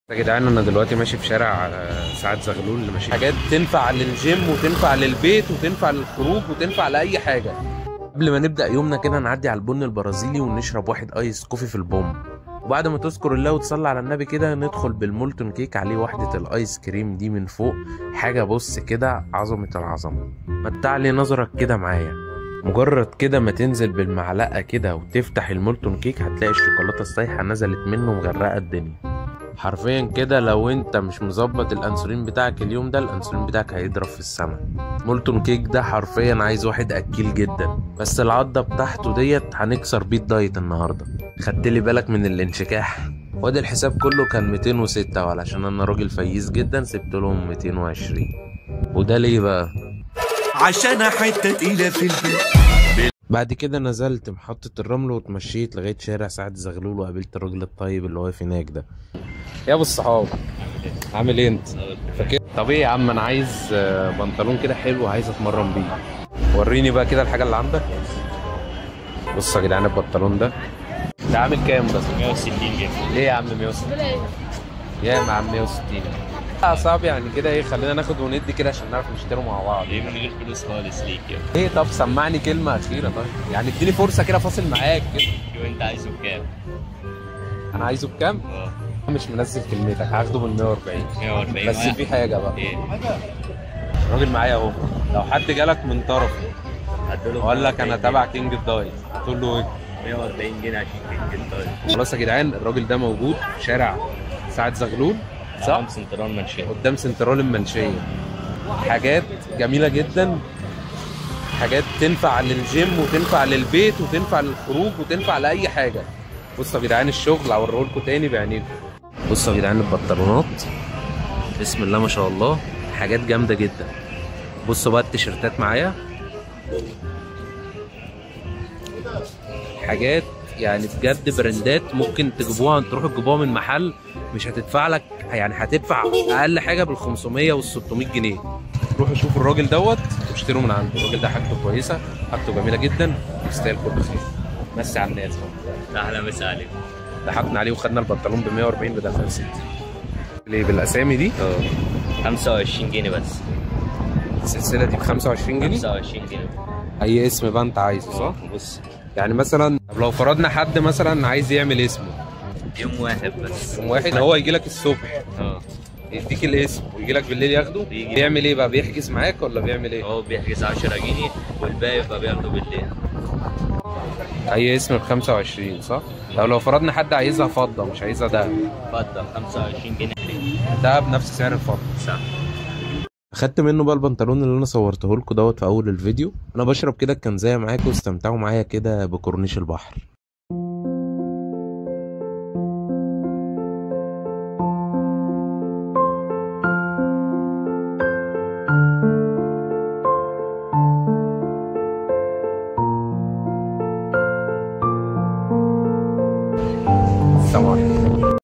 يا جدعان انا دلوقتي ماشي في شارع آه، سعد زغلول اللي ماشي حاجات تنفع للجيم وتنفع للبيت وتنفع للخروج وتنفع لاي حاجه قبل ما نبدا يومنا كده نعدي على البن البرازيلي ونشرب واحد ايس كوفي في البوم وبعد ما تذكر الله وتصلي على النبي كده ندخل بالمولتون كيك عليه وحدة الايس كريم دي من فوق حاجة بص كده عظمة العظمة متع لي نظرك كده معايا مجرد كده ما تنزل بالمعلقة كده وتفتح المولتون كيك هتلاقي الشوكولاتة السايحة نزلت منه مغرقة الدنيا حرفيا كده لو انت مش مظبط الانسولين بتاعك اليوم ده الانسولين بتاعك هيضرب في السماء مولتون كيك ده حرفيا عايز واحد اكيل جدا بس العضة بتاعته ديت هنكسر بيه الدايت النهارده خدت لي بالك من الانشكاح وادي الحساب كله كان 206 وعلشان انا راجل فييس جدا سبت لهم 220 وده ليه بقى عشان حتة تقيلة في البيت بعد كده نزلت محطة الرمل واتمشيت لغاية شارع سعد زغلول وقابلت الراجل الطيب اللي واقف هناك ده يا ابو الصحاب عامل ايه انت؟ فاكر طب ايه يا عم انا عايز آه، بنطلون كده حلو عايز اتمرن بيه وريني بقى كده الحاجة اللي عندك بص يا جدعان البنطلون ده ده عامل كام ده؟ 160 جنيه ليه يا عم 160 يا يا عم 160 اه صعب يعني كده ايه خلينا ناخد وندي كده عشان نعرف نشتري مع بعض ليه من غير فلوس خالص ليك يا ايه طب سمعني كلمة أخيرة طيب يعني اديني فرصة كده فاصل معاك كده شوف انت عايزه بكام؟ أنا عايزه بكام؟ اه مش منزل كلمتك هاخده بال 140 140 بس واحد. في حاجة بقى ايه؟ الراجل معايا اهو لو حد جالك من طرفه هديله وقال لك انا 140 تبع كينج الدايت تقول له ايه 140 جنيه عشان كينج الدايت خلاص يا جدعان الراجل ده موجود في شارع سعد زغلول صح صح؟ سنترال منشية قدام سنترال المنشيه حاجات جميله جدا حاجات تنفع للجيم وتنفع للبيت وتنفع للخروج وتنفع لاي حاجه بصوا يا جدعان الشغل هوريه لكم تاني بعينيكم بصوا يا جدعان البنطلونات بسم الله ما شاء الله حاجات جامده جدا بصوا بقى التيشيرتات معايا حاجات يعني بجد براندات ممكن تجيبوها تروحوا تجيبوها من محل مش هتدفع لك يعني هتدفع اقل حاجه بال 500 وال 600 جنيه روحوا شوفوا الراجل دوت واشتروا من عنده الراجل ده حاجته كويسه حاجته جميله جدا يستاهل كل خير مسي على الناس بقى احلى مسا عليك ضحكنا عليه وخدنا البنطلون ب 140 بدل 50 ليه بالاسامي دي اه 25 جنيه بس السلسله دي ب 25 جنيه 25 جنيه اي اسم بقى انت عايزه صح بص يعني مثلا طب لو فرضنا حد مثلا عايز يعمل اسمه يوم واحد بس يوم واحد هو يجي لك الصبح اه يديك الاسم ويجي لك بالليل ياخده بيجي. بيعمل ايه بقى بيحجز معاك ولا بيعمل ايه هو بيحجز 10 جنيه والباقي يبقى بياخده بالليل اي اسم ب 25 صح لو لو فرضنا حد عايزها فضه مش عايزها دهب اتفضل 25 جنيه دهب نفس سعر الفضه صح خدت منه بقى البنطلون اللي انا صورته لكم دوت في اول الفيديو انا بشرب كده الكنزايه معاكم واستمتعوا معايا كده بكورنيش البحر السلام عليكم